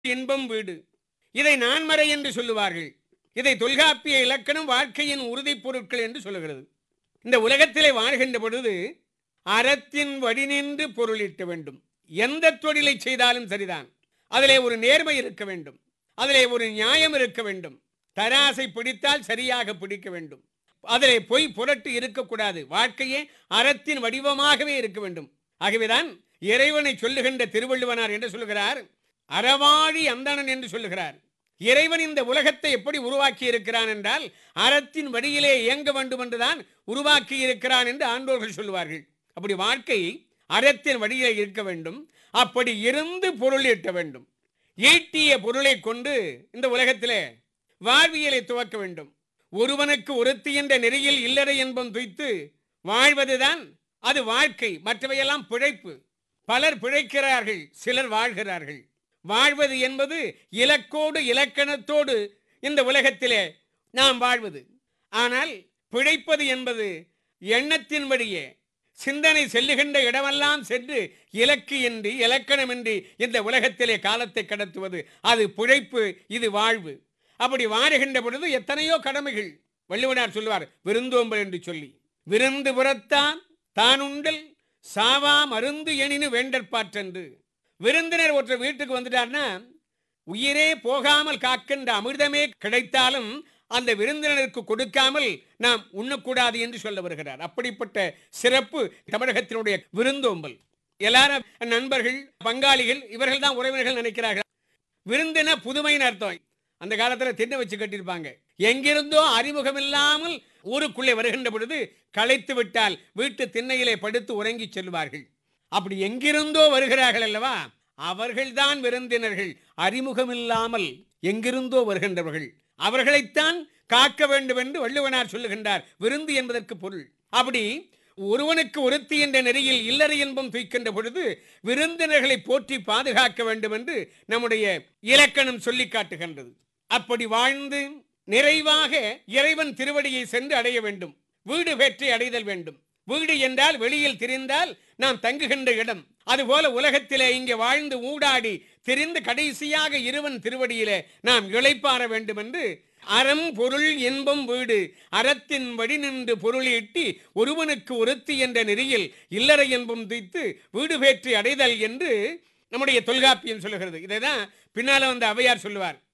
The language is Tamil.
இன்பம் வீடு இதை நான்மறை என்று சொல்லுவார்கள் இதை தொல்காப்பிய இலக்கணம் வாழ்க்கையின் உறுதிப் பொருட்கள் என்று சொல்லுகிறது இந்த உலகத்திலே வாழ்கின்ற பொழுது அறத்தின் வழி நின்று பொருளிட்ட வேண்டும் எந்த தொழிலை செய்தாலும் சரிதான் அதிலே ஒரு நேர்மை இருக்க வேண்டும் அதிலே ஒரு நியாயம் இருக்க வேண்டும் தராசை பிடித்தால் சரியாக பிடிக்க வேண்டும் அதிலே பொய் புரட்டு இருக்கக்கூடாது வாழ்க்கையே அறத்தின் வடிவமாகவே இருக்க வேண்டும் ஆகவேதான் இறைவனை சொல்லுகின்ற திருவள்ளுவனார் என்று சொல்லுகிறார் அறவாழி அந்தணன் என்று சொல்லுகிறார் இறைவன் இந்த உலகத்தை எப்படி உருவாக்கி இருக்கிறான் என்றால் அறத்தின் வழியிலே இயங்க வேண்டும் என்றுதான் உருவாக்கி இருக்கிறான் என்று ஆண்டோர்கள் சொல்லுவார்கள் அப்படி வாழ்க்கை அறத்தின் வழியிலே இருக்க வேண்டும் அப்படி இருந்து பொருள் ஈட்ட வேண்டும் ஈட்டிய பொருளை கொண்டு இந்த உலகத்திலே வாழ்வியலை துவக்க வேண்டும் ஒருவனுக்கு ஒருத்தி என்ற நெறியில் இல்லறை என்பம் துய்த்து வாழ்வதுதான் அது வாழ்க்கை மற்றவையெல்லாம் பிழைப்பு பலர் பிழைக்கிறார்கள் சிலர் வாழ்கிறார்கள் வாழ்வது என்பது இலக்கோடு இலக்கணத்தோடு இந்த உலகத்திலே நாம் வாழ்வது ஆனால் பிழைப்பது என்பது எண்ணத்தின் வழியே சிந்தனை செல்லுகின்ற இடமெல்லாம் சென்று இலக்கு இன்றி இலக்கணமின்றி இந்த உலகத்திலே காலத்தை கடத்துவது அது பிழைப்பு இது வாழ்வு அப்படி வாழுகின்ற பொழுது எத்தனையோ கடமைகள் வள்ளுவனார் சொல்லுவார் விருந்தோம்பல் என்று சொல்லி விருந்து புறத்தான் தான் உண்டல் சாவா மருந்து எனினு வேண்டற்பாற்றென்று விருந்தினர் ஒருத்தர் வீட்டுக்கு வந்துட்டார்னா உயிரே போகாமல் காக்கின்ற அமிர்தமே கிடைத்தாலும் அந்த விருந்தினருக்கு கொடுக்காமல் நாம் உண்ணக்கூடாது என்று சொல்ல வருகிறார் அப்படிப்பட்ட சிறப்பு தமிழகத்தினுடைய விருந்தோம்பல் எல்லாரும் நண்பர்கள் பங்காளிகள் இவர்கள் தான் உறவினர்கள் நினைக்கிறார்கள் விருந்தின புதுமைன்னு அர்த்தம் அந்த காலத்துல திண்ணை வச்சு கட்டியிருப்பாங்க எங்கிருந்தோ அறிமுகம் இல்லாமல் ஊருக்குள்ளே வருகின்ற பொழுது களைத்து விட்டால் வீட்டு திண்ணையிலே படுத்து உறங்கி செல்வார்கள் அப்படி எங்கிருந்தோ வருகிறார்கள் அல்லவா அவர்கள்தான் விருந்தினர்கள் அறிமுகம் இல்லாமல் எங்கிருந்தோ வருகின்றவர்கள் அவர்களைத்தான் காக்க வேண்டும் என்று வள்ளுவனார் சொல்லுகின்றார் விருந்து என்பதற்கு பொருள் அப்படி ஒருவனுக்கு ஒருத்தி என்ற நெறியில் இல்லறை இன்பம் துய்க்கின்ற பொழுது விருந்தினர்களை போற்றி பாதுகாக்க வேண்டும் என்று நம்முடைய இலக்கணம் சொல்லி காட்டுகின்றது அப்படி வாழ்ந்து நிறைவாக இறைவன் திருவடியை சென்று அடைய வேண்டும் வீடு பெற்றி அடைதல் வேண்டும் வீடு என்றால் வெளியில் திரிந்தால் நாம் தங்குகின்ற இடம் அதுபோல உலகத்திலே இங்கே வாழ்ந்து ஊடாடி திரிந்து கடைசியாக இருவன் திருவடியிலே நாம் இளைப்பாற வேண்டும் என்று அறம் பொருள் இன்பம் வீடு அறத்தின் வழி நின்று பொருளீட்டி ஒருவனுக்கு ஒருத்தி என்ற நெறியில் இல்லறை என்பம் துய்த்து வீடு பேற்றி அடைதல் என்று நம்முடைய தொல்காப்பியம் சொல்லுகிறது இதைதான் பின்னால வந்து அவையார் சொல்லுவார்